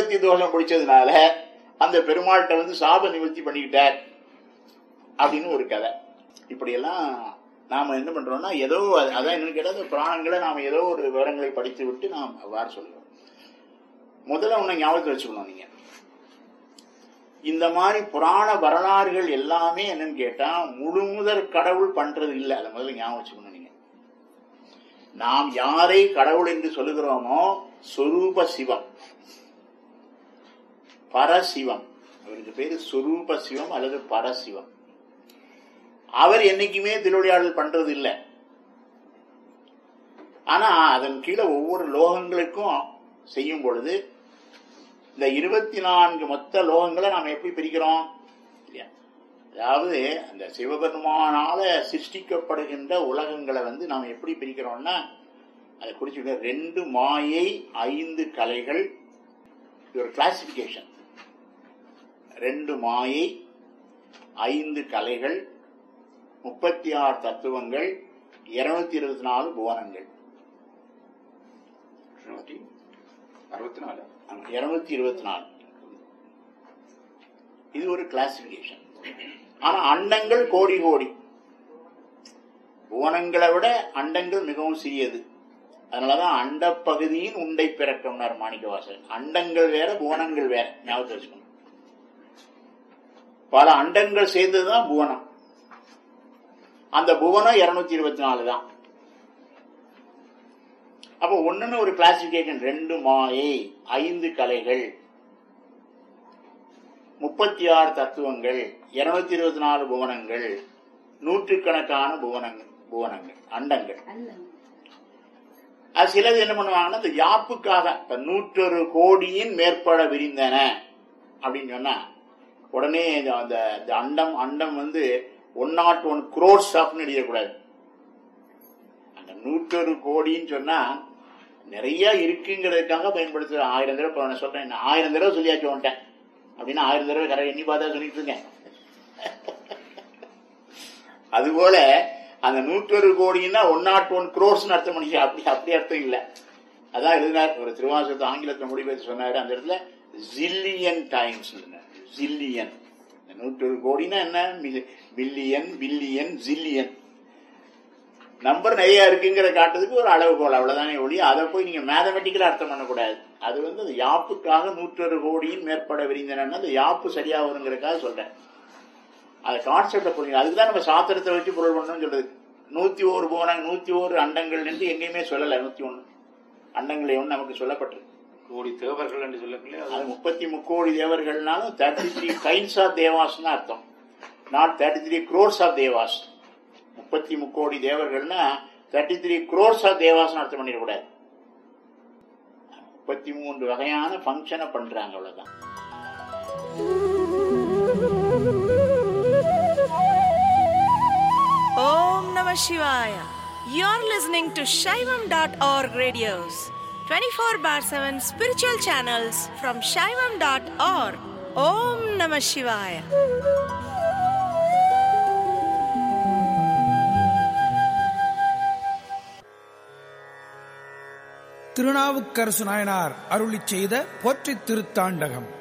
பிரதிபத்தி தோஷம் பிடிச்சதுனால அந்த பெருமாள்கிட்ட வந்து சாப நிவர்த்தி பண்ணிக்கிட்டார் அப்படின்னு ஒரு கதை இப்படியெல்லாம் நாம என்ன பண்றோம்னா ஏதோ அது- அதான் என்னன்னு கேட்டா அந்த புராணங்களை நாம ஏதோ ஒரு விவரங்களை படித்து விட்டு நாம் அவ்வாறு சொல்றோம் முதல்ல ஒண்ணு ஞாபகத்தில் வச்சுக்கணும் நீங்க இந்த மாதிரி புராண வரலாறுகள் எல்லாமே என்னன்னு கேட்டா முழுமுதற் கடவுள் பண்றது இல்லை அதை முதல்ல ஞாபகம் வச்சுக்கணும் நீங்க நாம் யாரை கடவுள் என்று சொல்லுகிறோமோ சொரூப சிவம் பரசிவம் அவருக்கு பேரு சொரூப சிவம் அல்லது பரசிவம் அவர் என்னைக்குமே திருவிளையாடல் பண்றது இல்லை ஆனா அதன் கீழே ஒவ்வொரு லோகங்களுக்கும் செய்யும் பொழுது இந்த இருபத்தி நான்கு மொத்த லோகங்களை நாம் எப்படி பிரிக்கிறோம் இல்லையா? அதாவது அந்த சிவபெருமானால சிருஷ்டிக்கப்படுகின்ற உலகங்களை வந்து நாம் எப்படி பிரிக்கிறோம்னா அதை குறிச்சு ரெண்டு மாயை ஐந்து கலைகள் இது ஒரு கிளாசிபிகேஷன் ரெண்டு மாயை ஐந்து கலைகள் முப்பத்தி ஆறு தத்துவங்கள் இருநூத்தி இருபத்தி நாலு புவனங்கள் இருநூற்றி அறுபத்தி நாலு இருநூத்தி இருபத்தி நாலு இது ஒரு கிளாசிபிகேஷன் ஆனா அண்டங்கள் கோடி கோடி புவனங்களை விட அண்டங்கள் மிகவும் சிறியது அதனாலதான் அண்ட பகுதியின் உண்டை பிறக்கம்னார் மாணிக்கவாசகன் அண்டங்கள் வேற புவனங்கள் வேற ஞாபகத்தில் வச்சுக்கணும் பல அண்டங்கள் சேர்ந்ததுதான் புவனம் அந்த புவனம் இருநூத்தி இருபத்தி நாலு தான் அப்ப ஒண்ணுன்னு ஒரு கிளாசிபிகேஷன் ரெண்டு மாயை ஐந்து கலைகள் முப்பத்தி ஆறு தத்துவங்கள் இருநூத்தி இருபத்தி நாலு புவனங்கள் நூற்றுக்கணக்கான புவனங்கள் புவனங்கள் அண்டங்கள் அது சிலது என்ன பண்ணுவாங்கன்னா இந்த யாப்புக்காக இப்ப நூற்றொரு கோடியின் மேற்பட விரிந்தன அப்படின்னு சொன்னா உடனே இந்த- அந்த இந்த அண்டம் அண்டம் வந்து ஒன் நாட் ஒன் குரோர்ஸ் ஆஃப்னு எழுதக்கூடாது அந்த நூற்றொரு கோடின்னு சொன்னா நிறைய இருக்குங்கிறதுக்காக பயன்படுத்துற ஆயிரம் தடவை இப்ப நான் சொல்றேன் நான் ஆயிரம் தடவை சொல்லியாச்சு வந்துட்டேன் அப்படின்னா ஆயிரம் தடவை கரை எண்ணி பார்த்தா சொல்லிட்டு இருக்கேன் அதுபோல அந்த நூற்றொரு கோடின்னா ஒன் நாட் ஒன் குரோர்ஸ் அர்த்தம் பண்ணிச்சு அப்படி அப்படி அர்த்தம் இல்லை அதான் எழுதினார் ஒரு திருவாசகத்தை ஆங்கிலத்தில் மொழிபெயர்த்து சொன்னாரு அந்த இடத்துல ஜில்லியன் டைம்ஸ் ஜில்லியன் நூற்றொரு கோடினா என்ன மில்லியன் பில்லியன் ஜில்லியன் நம்பர் நிறைய இருக்குங்கிற காட்டுறதுக்கு ஒரு அளவுகோல் அவ்வளவுதானே ஒழிய அதை போய் நீங்க மேத்தமெட்டிக்கலா அர்த்தம் பண்ணக்கூடாது அது வந்து அந்த யாப்புக்காக நூற்றொரு கோடியின் மேற்பட விரிந்தன அந்த யாப்பு சரியா வருங்கிறதுக்காக சொல்றேன் அந்த கான்செப்டை புரியுங்க அதுக்கு தான் நம்ம சாத்திரத்தை வச்சு பொருள் பண்ணணும்னு சொல்றது நூத்தி ஒரு புவனம் நூத்தி ஒரு அண்டங்கள் என்று எங்கேயுமே சொல்லல நூத்தி ஒண்ணு அண்டங்களை ஒன்று நமக்கு சொல்லப்பட்டிருக்கு கோடி தேவர்கள் என்று சொல்லக்கூடிய அது முப்பத்தி முக்கோடி தேவர்கள்னாலும் thirty three kinds of devas அர்த்தம் not thirty three crores of devas முப்பத்தி முக்கோடி தேவர்கள்னா thirty three crores of devas அர்த்தம் பண்ணிடக்கூடாது முப்பத்தி மூன்று வகையான ஃபங்க்ஷனை பண்றாங்க அவ்வளவுதான் Om Namah Shivaya. You're listening to Shaivam.org radios, 24 bar 7 spiritual channels from Shaivam.org. Om Namah Shivaya. Thirunavukkarasu Nayanar அருளிச் செய்த போற்றித் திருத்தாண்டகம்